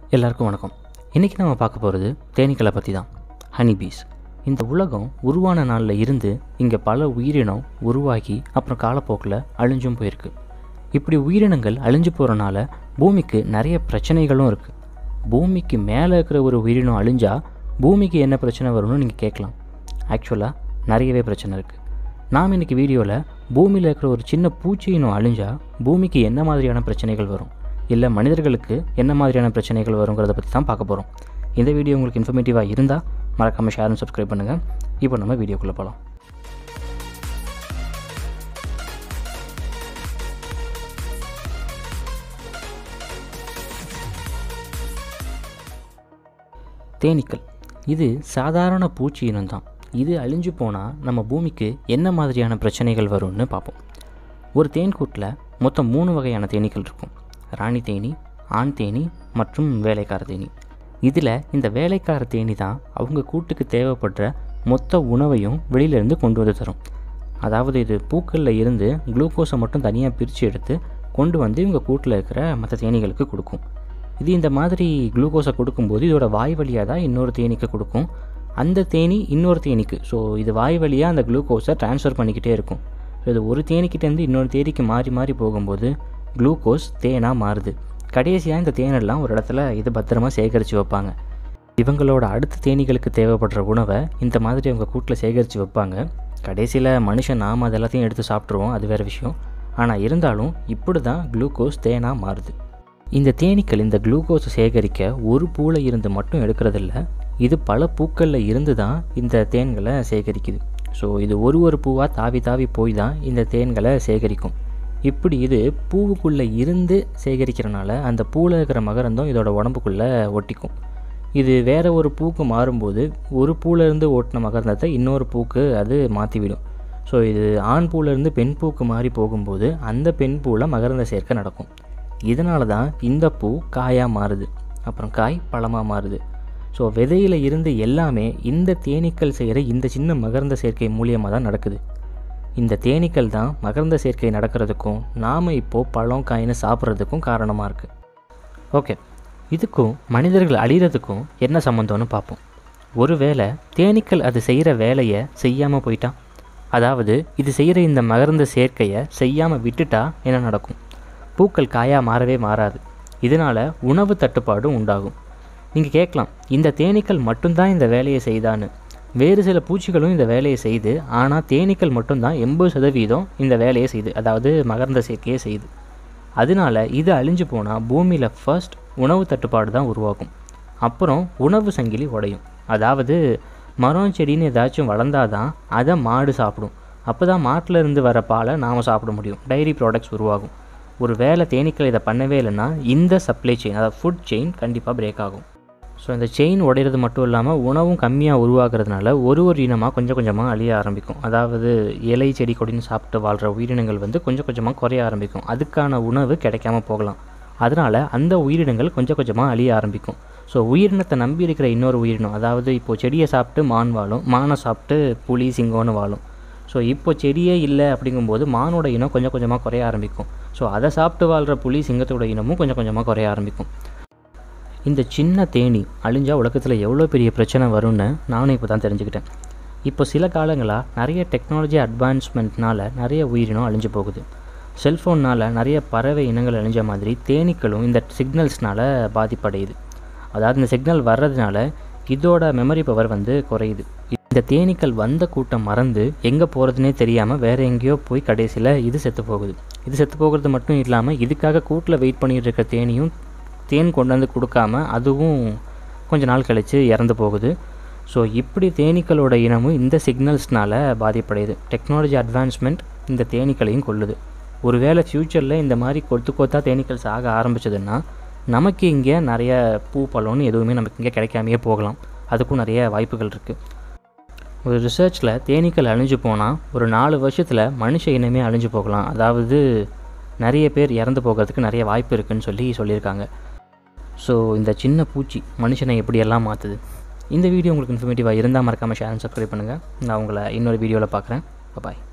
எல்லாருக்கும் வணக்கம் இன்றைக்கி நம்ம பார்க்க போகிறது தேனீக்களை பற்றி தான் ஹனிபீஸ் இந்த உலகம் உருவான நாளில் இருந்து இங்கே பல உயிரினம் உருவாகி அப்புறம் காலப்போக்கில் அழிஞ்சும் போயிருக்கு இப்படி உயிரினங்கள் அழிஞ்சு போகிறனால பூமிக்கு நிறைய பிரச்சனைகளும் இருக்குது பூமிக்கு மேலே இருக்கிற ஒரு உயிரினம் அழிஞ்சா பூமிக்கு என்ன பிரச்சனை வரும்னு நீங்கள் கேட்கலாம் ஆக்சுவலாக நிறையவே பிரச்சனை இருக்குது நாம் இன்றைக்கி வீடியோவில் பூமியில் இருக்கிற ஒரு சின்ன பூச்சியினம் அழிஞ்சா பூமிக்கு என்ன மாதிரியான பிரச்சனைகள் வரும் இல்லை மனிதர்களுக்கு என்ன மாதிரியான பிரச்சனைகள் வருங்கிறத பற்றி தான் பார்க்க போகிறோம் இந்த வீடியோ உங்களுக்கு இன்ஃபர்மேட்டிவாக இருந்தால் மறக்காமல் ஷேர் அண்ட் சப்ஸ்கிரைப் பண்ணுங்கள் இப்போ நம்ம வீடியோக்குள்ளே போகலாம் தேனீக்கள் இது சாதாரண பூச்சி இனம்தான் இது அழிஞ்சு போனால் நம்ம பூமிக்கு என்ன மாதிரியான பிரச்சனைகள் வரும்னு பார்ப்போம் ஒரு தேன்கூட்டில் மொத்தம் மூணு வகையான தேனீக்கள் இருக்கும் ராணி தேனி ஆண் தேனி மற்றும் வேலைக்கார தேனி இதில் இந்த வேலைக்கார தேனி தான் அவங்க கூட்டுக்கு தேவைப்படுற மொத்த உணவையும் வெளியிலேருந்து கொண்டு வந்து தரும் அதாவது இது பூக்களில் இருந்து குளுக்கோஸை மட்டும் தனியாக பிரித்து எடுத்து கொண்டு வந்து இவங்க கூட்டில் இருக்கிற மற்ற தேனீகளுக்கு கொடுக்கும் இது இந்த மாதிரி குளுக்கோஸை கொடுக்கும்போது இதோட வாய் வழியாக தான் இன்னொரு தேனீக்கு கொடுக்கும் அந்த தேனி இன்னொரு தேனீக்கு ஸோ இது வாய் வழியாக அந்த குளுக்கோஸை ட்ரான்ஸ்ஃபர் பண்ணிக்கிட்டே இருக்கும் ஸோ இது ஒரு தேனிக்கிட்டேருந்து இன்னொரு தேனிக்கு மாறி மாறி போகும்போது குளுக்கோஸ் தேனாக மாறுது கடைசியாக இந்த தேனெல்லாம் ஒரு இடத்துல இது பத்திரமா சேகரித்து வைப்பாங்க இவங்களோட அடுத்த தேனீகளுக்கு தேவைப்படுற உணவை இந்த மாதிரி அவங்க கூட்டில் சேகரித்து வைப்பாங்க கடைசியில் மனுஷன் நாம் அது எல்லாத்தையும் எடுத்து சாப்பிட்ருவோம் அது வேறு விஷயம் ஆனால் இருந்தாலும் இப்படி தான் குளுக்கோஸ் தேனாக மாறுது இந்த தேனீக்கள் இந்த குளுக்கோஸை சேகரிக்க ஒரு பூவில் இருந்து மட்டும் எடுக்கிறதில்ல இது பல பூக்களில் இருந்து தான் இந்த தேன்களை சேகரிக்குது ஸோ இது ஒரு ஒரு பூவாக தாவி தாவி போய் தான் இந்த தேன்களை சேகரிக்கும் இப்படி இது பூவுக்குள்ளே இருந்து சேகரிக்கிறனால அந்த பூவில் இருக்கிற மகரந்தம் இதோட உடம்புக்குள்ளே ஒட்டிக்கும் இது வேறு ஒரு பூக்கு மாறும்போது ஒரு பூலேருந்து ஓட்டின மகரந்தத்தை இன்னொரு பூக்கு அது மாற்றிவிடும் ஸோ இது ஆண் பூலேருந்து பெண் பூக்கு மாறி போகும்போது அந்த பெண் பூவில் மகரந்த சேர்க்கை நடக்கும் இதனால தான் இந்த பூ காயாக மாறுது அப்புறம் காய் பழமாக மாறுது ஸோ விதையில் இருந்து எல்லாமே இந்த தேனீக்கள் செய்கிற இந்த சின்ன மகரந்த சேர்க்கை மூலியமாக தான் நடக்குது இந்த தேனீக்கள் தான் மகரந்த சேர்க்கை நடக்கிறதுக்கும் நாம் இப்போது பழம் காயின்னு சாப்பிட்றதுக்கும் காரணமாக இருக்குது ஓகே இதுக்கும் மனிதர்கள் அழிகிறதுக்கும் என்ன சம்மந்தம்னு பார்ப்போம் ஒருவேளை தேனீக்கள் அது செய்கிற வேலையை செய்யாமல் போயிட்டான் அதாவது இது செய்கிற இந்த மகரந்த சேர்க்கையை செய்யாமல் விட்டுட்டா என்ன நடக்கும் பூக்கள் காயாக மாறவே மாறாது இதனால் உணவு தட்டுப்பாடும் உண்டாகும் நீங்கள் கேட்கலாம் இந்த தேனீக்கள் மட்டும்தான் இந்த வேலையை செய்தான்னு வேறு சில பூச்சிகளும் இந்த வேலையை செய்து ஆனால் தேனீக்கள் மட்டும்தான் எண்பது சதவீதம் இந்த வேலையை செய்யுது அதாவது மகரந்த சேர்க்கையை செய்யுது அதனால இது அழிஞ்சு போனால் பூமியில் ஃபர்ஸ்ட் உணவு தட்டுப்பாடு தான் உருவாகும் அப்புறம் உணவு சங்கிலி உடையும் அதாவது மரம் செடின்னு ஏதாச்சும் வளர்ந்தாதான் அதை மாடு சாப்பிடும் அப்போ தான் மாட்டில் இருந்து வர பாலை நாம் சாப்பிட முடியும் டைரி ப்ராடக்ட்ஸ் உருவாகும் ஒரு வேலை தேனீக்கள் இதை பண்ணவே இல்லைன்னா இந்த சப்ளை செயின் அதாவது ஃபுட் செயின் கண்டிப்பாக பிரேக் ஆகும் ஸோ இந்த செயின் உடையிறது மட்டும் இல்லாமல் உணவும் கம்மியாக உருவாகிறதுனால ஒரு ஒரு இனமாக கொஞ்சம் கொஞ்சமாக அழிய ஆரம்பிக்கும் அதாவது இலை செடி கொடின்னு சாப்பிட்டு வாழ்கிற உயிரினங்கள் வந்து கொஞ்சம் கொஞ்சமாக குறைய ஆரம்பிக்கும் அதுக்கான உணவு கிடைக்காம போகலாம் அதனால் அந்த உயிரினங்கள் கொஞ்சம் கொஞ்சமாக அழிய ஆரம்பிக்கும் ஸோ உயிரினத்தை நம்பி இருக்கிற இன்னொரு உயிரினம் அதாவது இப்போது செடியை சாப்பிட்டு மான் வாழும் மானை சாப்பிட்டு புலி சிங்கம்னு வாழும் ஸோ இப்போ செடியே இல்லை அப்படிங்கும்போது மானோட இனம் கொஞ்சம் கொஞ்சமாக குறைய ஆரம்பிக்கும் ஸோ அதை சாப்பிட்டு வாழ்கிற புலி சிங்கத்தோட இனமும் கொஞ்சம் கொஞ்சமாக குறைய ஆரம்பிக்கும் இந்த சின்ன தேனி அழிஞ்சா உலகத்தில் எவ்வளோ பெரிய பிரச்சனை வரும்னு நானும் இப்போ தான் தெரிஞ்சுக்கிட்டேன் இப்போ சில காலங்களாக நிறைய டெக்னாலஜி அட்வான்ஸ்மெண்ட்னால நிறைய உயிரினம் அழிஞ்சு போகுது செல்ஃபோன்னால் நிறைய பறவை இனங்கள் அழிஞ்ச மாதிரி தேனீக்களும் இந்த சிக்னல்ஸ்னால் பாதிப்படையுது அதாவது இந்த சிக்னல் வர்றதுனால இதோட மெமரி பவர் வந்து குறையுது இந்த தேனீக்கள் வந்த கூட்டம் மறந்து எங்கே போகிறதுனே தெரியாமல் வேறு எங்கேயோ போய் கடைசியில் இது செத்து போகுது இது செத்து போகிறது மட்டும் இல்லாமல் இதுக்காக கூட்டில் வெயிட் பண்ணிட்டு இருக்க தேனியும் தேன் கொண்டு வந்து கொடுக்காம அதுவும் கொஞ்ச நாள் கழித்து இறந்து போகுது ஸோ இப்படி தேனீக்களோட இனமும் இந்த சிக்னல்ஸ்னால் பாதிப்படையுது டெக்னாலஜி அட்வான்ஸ்மெண்ட் இந்த தேனீக்களையும் கொல்லுது ஒருவேளை ஃப்யூச்சரில் இந்த மாதிரி கொத்து கொத்தாக தேனீக்கள் சாக ஆரம்பிச்சதுன்னா நமக்கு இங்கே நிறைய பூ பழம்னு எதுவுமே நமக்கு இங்கே கிடைக்காமையே போகலாம் அதுக்கும் நிறைய வாய்ப்புகள் இருக்குது ஒரு ரிசர்ச்சில் தேனீக்கள் அழிஞ்சு போனால் ஒரு நாலு வருஷத்தில் மனுஷ இனமே அழிஞ்சு போகலாம் அதாவது நிறைய பேர் இறந்து போகிறதுக்கு நிறைய வாய்ப்பு இருக்குதுன்னு சொல்லி சொல்லியிருக்காங்க ஸோ இந்த சின்ன பூச்சி மனுஷனை எப்படியெல்லாம் மாற்றுது இந்த வீடியோ உங்களுக்கு இன்ஃபர்மேட்டிவாக இருந்தால் மறக்காமல் ஷேர் அண்ட் சப்ஸ்கிரைப் பண்ணுங்கள் நான் உங்களை இன்னொரு வீடியோவில் பார்க்குறேன் பாய்